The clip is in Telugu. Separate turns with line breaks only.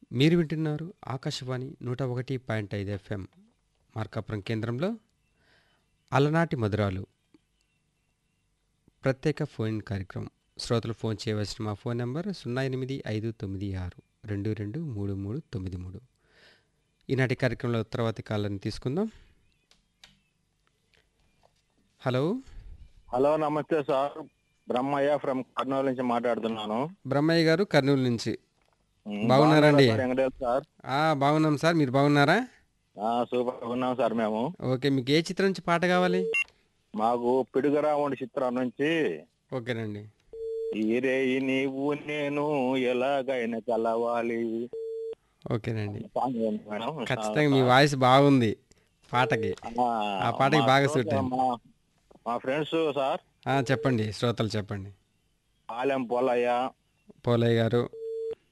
మీరు వింటున్నారు ఆకాశవాణి నూట ఒకటి పాయింట్ ఐదు ఎఫ్ఎం మార్కాపురం కేంద్రంలో అలనాటి మధురాలు ప్రత్యేక ఫోన్ కార్యక్రమం శ్రోతలు ఫోన్ చేయవలసిన మా ఫోన్ నెంబర్ సున్నా ఎనిమిది ఐదు తొమ్మిది ఆరు రెండు రెండు మూడు మూడు తొమ్మిది మూడు ఈనాటి కార్యక్రమంలో తర్వాతి కాలాన్ని తీసుకుందాం హలో
హలో నమస్తే సార్ బ్రహ్మయ్య ఫ్రమ్ కర్నూలు నుంచి మాట్లాడుతున్నాను
బ్రహ్మయ్య గారు కర్నూలు నుంచి
ఉమ్,
బాగున్నారండి?
సార్ వెంకటేష్ సార్
ఆ, బాగున్నాం సార్ మీరు బాగున్నారా
ఆ, సూపర్ ఉన్నాం సార్ మేము
ఓకే మీకు ఏ చిత్రం నుంచి పాట కావాలి
మాకు పిడుగరాముడి చిత్రం నుంచి
ఓకేనండి
ఈరే నీవు నేను ఎలాగైనా కలవాలి
ఓకేనండి
సాంగ్ ఏంటి మేడం?
ఖచ్చితంగా మీ వాయిస్ బాగుంది పాటకి
ఆ,
ఆ పాటకి
మా
బాగా
శ్రోత-
సూట్ అయింది.
మా- మా ఫ్రెండ్స్ సార్
ఆ, చెప్పండి శ్రోతలు చెప్పండి
ఆలెం పొలయ్య
పోలయ్య గారు